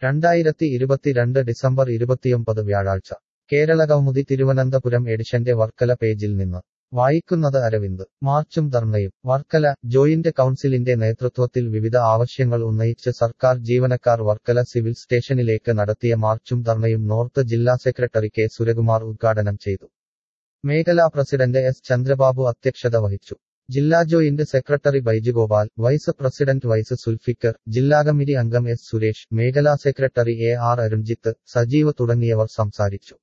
രണ്ടായിരത്തി ഇരുപത്തിരണ്ട് ഡിസംബർ ഇരുപത്തിയൊമ്പത് വ്യാഴാഴ്ച കേരളകൗമുദി തിരുവനന്തപുരം എഡിഷന്റെ വർക്കല പേജിൽ നിന്ന് വായിക്കുന്നത് അരവിന്ദ് മാർച്ചും ധർണയും വർക്കല ജോയിന്റ് കൗൺസിലിന്റെ നേതൃത്വത്തിൽ വിവിധ ആവശ്യങ്ങൾ ഉന്നയിച്ച് സർക്കാർ ജീവനക്കാർ വർക്കല സിവിൽ സ്റ്റേഷനിലേക്ക് നടത്തിയ മാർച്ചും ധർണയും നോർത്ത് ജില്ലാ സെക്രട്ടറി കെ സുരകുമാർ ഉദ്ഘാടനം ചെയ്തു മേഖലാ പ്രസിഡന്റ് എസ് ചന്ദ്രബാബു അധ്യക്ഷത വഹിച്ചു ജില്ലാ joint secretary Baijugopal vice president vice Sulfikar ജില്ലാ കമ്മിറ്റി അംഗം എസ് സുരേഷ് മേഖലാ secretary A R Arunjith Sajeev തുടങ്ങിയവർ സംസാരിച്ചു